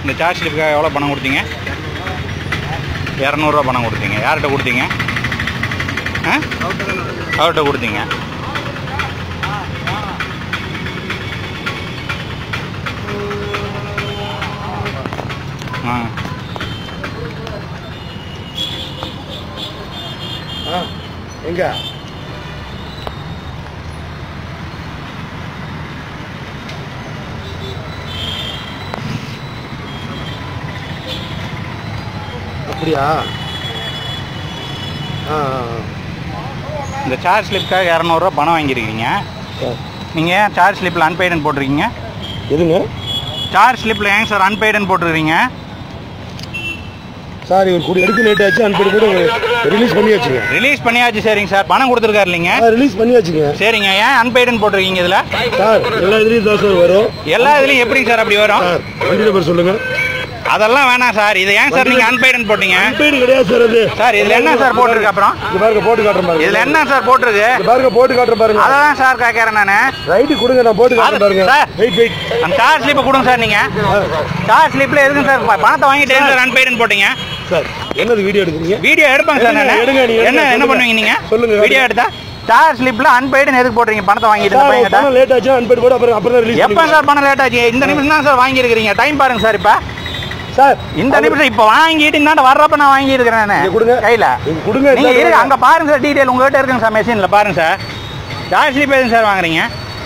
இந்த சார்ஜ் ஸ்லிப்புக்காக எவ்வளோ பணம் கொடுத்தீங்க இரநூறுவா பணம் கொடுத்தீங்க யார்கிட்ட கொடுத்தீங்க ஆ அவர்கிட்ட கொடுத்தீங்க ஆ ஆ எங்க அப்படியா ஆ ஆ, ஆ. இந்த சார்ஜ் ஸ்லிப்புக்காக இரநூறுவா பணம் வாங்கியிருக்கீங்க சார் நீங்கள் ஏன் சார்ஜ் ஸ்லிப்பில் அன்பெய்டுன்னு போட்டிருக்கீங்க எதுங்க சார்ஜ் ஸ்லிப்பில் ஏங்க சார் அன்பெய்டுன்னு போட்டிருக்கீங்க சார் இவர் கூட எடுக்க லேட் ஆச்சு அனுப்பிட்டு கூட ரிலீஸ் பண்ணியாச்சுங்க ரிலீஸ் பண்ணியாச்சு சரிங்க சார் பணம் கொடுத்துருக்காரு இல்லைங்க ரிலீஸ் பண்ணியாச்சுங்க சரிங்க ஏன் அன்பெய்டுன்னு போட்டிருக்கீங்க இதில் சார் எல்லா இதுலேயும் தான் சார் வரும் எல்லா இதுலையும் எப்படிங்க சார் அப்படி வரும் சார் வண்டி நம்பர் சொல்லுங்க அதெல்லாம் வேணாம் சார் இதை ஏன் சார் நீங்கள் அன்பெய்டுன்னு போட்டீங்க அன்பெய்டு கிடையாது சார் அது சார் இதில் என்ன சார் போட்டிருக்கு அப்புறம் இது பாருங்க போட்டு காட்டுறேன் பாருங்க இதில் என்ன சார் போட்டிருக்கு இது பாருங்க போட்டு காட்டுறேன் பாருங்க அதை தான் சார் கேட்குறேன் நான் ரைட்டு கொடுங்க நான் போட்டு காட்டுறேன் அது- பாருங்க சார். வெயிட் வெயிட் அந்த சார்ஜ் ஸ்லிப்பை கொடுங்க சார் நீங்கள் சார்ஜ் ஸ்லிப்பில் எதுக்கு சார் ப- பணத்தை வாங்கிட்டு எதுக்கு சார் அன்பெய்டுன்னு போட்டீங்க சார் என்னது வீடியோ எடுக்கிறீங்க வீடியோ எடுப்பாங்க சார் எடுங்க, நான் எடுங்க, நீங்க என்ன எடுங்க, என்ன சொல்லுங்க. பண்ணுவீங்க நீங்கள் சொல்லுங்க, வீடியோ எடுத்தா சார்ஜ் ஸ்லிப்பில் அன்பெய்டுன்னு எதுக்கு போடுறீங்க பணத்தை வாங்கிட்டு இந்த பையன்கிட்ட பணம் லேட் ஆச்சு அன்பெய்டு போட்டு அப்புறம் அப்புறம் ரிலீஸ் எப்போ சார் பணம் லேட் ஆச்சு இந்த நிமிஷம் தான் சார் வாங்கியிருக்கிறீங்க டைம் பாருங்க சார் இப்போ சார் இந்த நிமிஷம் இப்போ வாங்கிட்டு இந்தாண்ட வர்றப்ப நான் வாங்கியிருக்கிறேன் இங்க நான் கொடுங்க. கையில் இங்க கொடுங்க நீங்கள் இந்தாண்ட இருக்கு அங்கே பாருங்க சார் டீட்டெயில் உங்கள்கிட்ட இருக்குங்க சார் மெஷினில் பாருங்க சார் சார்ஜ் ஸ்லிப் எதுங்க சார் வாங்குறீங்க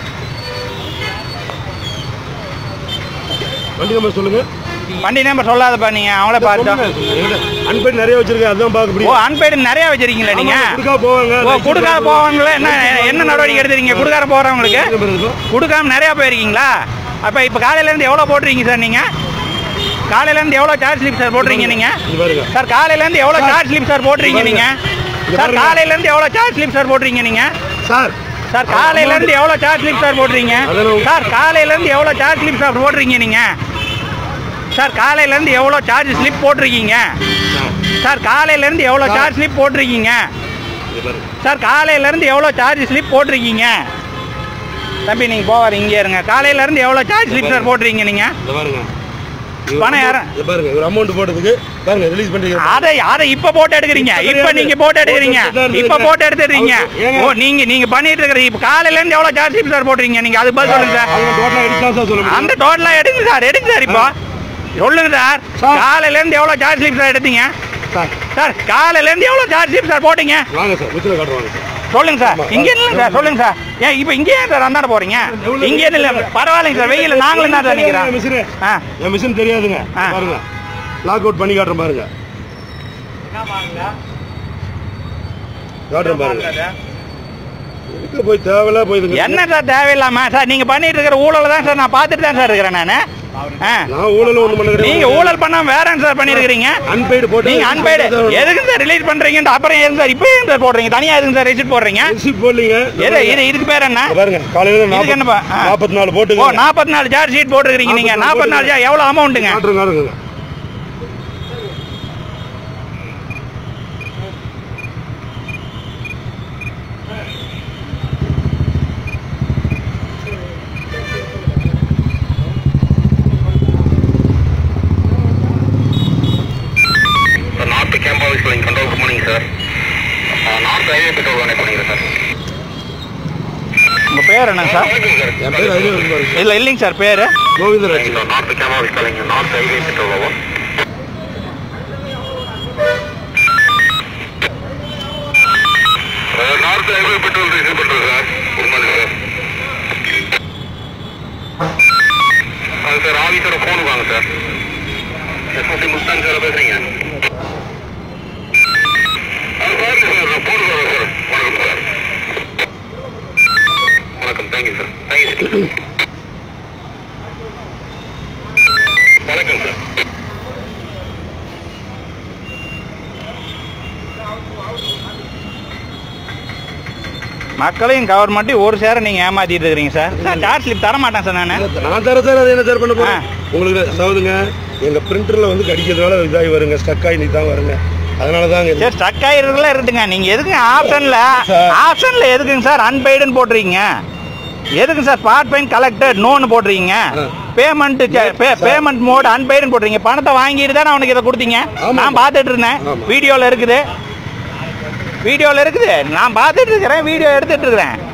வண்டி நம்பர் சொல்லுங்க வண்டி நம்பர் சொல்லாதப்பா நீங்கள் அவங்கள பார்த்தோம் அன்பெய்டு நிறைய வச்சிருக்கேன் அதான் பார்க்க ஓ முடியும் அன்பெய்டு நிறைய வச்சிருக்கீங்களா நீங்கள் கொடுக்கா போவாங்க ஓ கொடுக்காத போவாங்களே என்ன என்ன நடவடிக்கை எடுத்துறீங்க கொடுக்காத போகிறவங்களுக்கு நம்பர் இருக்கும் கொடுக்காம நிறையா போயிருக்கீங்களா அப்போ இப்போ காலையிலேருந்து எவ்வளோ போட்டுறீங்க சார் நீங்கள் காலையிலேருந்து எவ்வளோ சார்ஜ் ஸ்லிப் சார் போட்டுறீங்க நீங்கள் இது பாருங்க சார் காலையிலேருந்து எவ்வளோ சார்ஜ் ஸ்லிப் சார் போட்டுறீங்க நீங்கள் சார் காலையிலேருந்து எவ்வளோ சார்ஜ் ஸ்லிப் சார் போட்டுறீங்க நீங்கள் சார் சார் காலையிலேருந்து எவ்வளோ சார்ஜ் ஸ்லிப் சார் போடுறீங்க சார் காலையிலேருந்து எவ்வளோ சார்ஜ் ஸ்லிப் சார் போடுறீங்க நீங்கள் சார் காலையிலேருந்து எவ்வளோ சார்ஜ் ஸ்லிப் போட்டிருக்கீங்க சார் காலையிலேருந்து எவ்வளோ சார்ஜ் ஸ்லிப் போட்டிருக்கீங்க இது பாருங்க சார் காலையிலேருந்து எவ்வளோ சார்ஜ் ஸ்லிப் போட்டிருக்கீங்க தம்பி நீங்கள் போவார் இங்கே இருங்க காலையிலேருந்து எவ்வளோ சார்ஜ் ஸ்லிப் சார் போட்டுறீங்க நீங்கள் இது பாருங்க இது பணம் யாரு? இது பாருங்க ஒரு அமௌண்ட் போட்டதுக்கு பாருங்க ரிலீஸ் பண்ணிக்கிறேன் அதை அதை இப்ப போட்டு எடுக்கிறீங்க இப்ப நீங்க போட்டு எடுக்கிறீங்க இப்ப போட்டு எடுத்துறீங்க ஓ நீங்க நீங்க பண்ணிட்டு இருக்கிற இப்ப காலையில இருந்து எவ்வளவு சார்ஜ் ஸ்லிப் சார் போட்டுறீங்க நீங்க அது பதில் சொல்லுங்க சார் அவங்க டோட்டலா எடுத்து சார் சொல்ல முடியும் அந்த டோட்டலா எடுங்க சார் எடுங்க சார் இப்போ சொல்லுங்க சார் சார். காலையில இருந்து எவ்வளவு சார்ஜ் ஸ்லிப் சார் எடுத்தீங்க சார் சார் காலையில இருந்து எவ்வளவு சார்ஜ் ஸ்லிப் சார் போட்டீங்க வாங்க சார் மிச்சில் காட்டுவாங்க சார் சொல்லுங்க சார் இங்க இல்லைங்க சார் சொல்லுங்க சார் ஏன் இப்போ இங்கே ஏன் சார் அந்தாண்ட போறீங்க இங்கே இல்லை பரவாயில்லைங்க சார் வெயில நாங்களும் தான் சார் நிற்கிறோம் மிஷின் ஆ என் மிஷின் தெரியாதுங்க ஆ. பாருங்க லாக் அவுட் பண்ணி காட்டுறேன் பாருங்க காட்டுறேன் பாருங்க எதுக்கு போய் தேவையில்ல போய் இதுங்க என்ன சார் தேவையில்லாம சார் நீங்க பண்ணிட்டு இருக்கிற ஊழலை தான் சார் நான் பார்த்துட்டு தான் சார் இருக்கிறேன் நான் ஆ நான் ஊழல் ஒண்ணு பண்ண கிடையாது நீங்க ஊழல் பண்ணாம வேற என்ன சார் பண்ணிருக்கீங்க அன்பெய்டு போட்டு நீங்க அன்பெய்டு எதுக்கு சார் ரிலீஸ் பண்றீங்க அப்புறம் எதுக்கு சார் இப்போ எதுக்கு சார் போடுறீங்க தனியா எதுக்கு சார் ரிசிப்ட் போடுறீங்க ரிசிப்ட் போடலீங்க எது இது இதுக்கு பேர் என்ன இங்க பாருங்க காலையில இதுக்கு என்னப்பா? ஆ. நாற்பத்தி நாலு ஓ போட்டு நாற்பத்தி நாலு சார்ஜ் ஷீட் போட்டுருக்கீங்க நீங்க நாற்பத்தி நாலு சார் எவ்வளவு அமௌண்ட்டுங்க காட்டுறேன் காட்டுங்க sir north camp office line control good morning sir north highway patrol connect பண்ணிக்கிறேன் சார் உங்க பேர் என்னங்க சார் வணக்கம் சார் என் பேர் அதுலேயே இருக்கு பாருங்க இல்ல இல்லைங்க சார் பேரு Govindraj sir north camp office calling north highway patrol over north highway patrol receive பண்ணுறேன் சார் குட் மார்னிங் சார் அது சார் ஆஃபீஸரோட ஃபோன் வாங்க சார் எஸ்எஸ்சி முஸ்தான் சார் பேசுறீங்க அது பாருங்க சார் நான் ஃபோன் வரேன் சார் வணக்கம் சார் வணக்கம் தேங்க்யூ சார் தேங்க்யூ சார் வணக்கம் சார் மக்களையும் கவர்மெண்ட்டையும் ஒரு சேர நீங்க ஏமாத்திட்டு இருக்கிறீங்க சார் சார் சார்ஜ் ஸ்லிப் தர மாட்டேன் சார் நான் நான் தர சார் அது என்ன சார் பண்ண போறேன் உங்களுக்கு அதாவதுங்க எங்க பிரிண்டர்ல வந்து கடிக்கிறதுனால இதாகி வருங்க ஸ்டக் ஆகி தான் வருங்க அதனால தாங்க சரி ஸ்டக் ஆகிருக்குல இருக்கட்டுங்க நீங்க எதுக்கு ஆப்ஷன்ல சார். ஆப்ஷன்ல எதுக்குங்க சார் அன்பெய்டுன்னு போட்டிருக்கீங்க எதுக்கு சார் ஸ்பாட் பெயின் கலெக்டட் நோன்னு போட்டிருக்கீங்க ஆ. பேமெண்ட் பேமெண்ட் மோட் அன்பெயர்னு போடுறீங்க பணத்தை வாங்கிட்டு தானே அவனுக்கு இதை கொடுத்தீங்க ஆமா. நான் பார்த்துட்டு இருந்தேன் ஆமா. வீடியோவில் இருக்குது வீடியோவில் இருக்குது நான் பார்த்துட்டு இருக்கிறேன் வீடியோ எடுத்துட்டு இருக்கிறேன்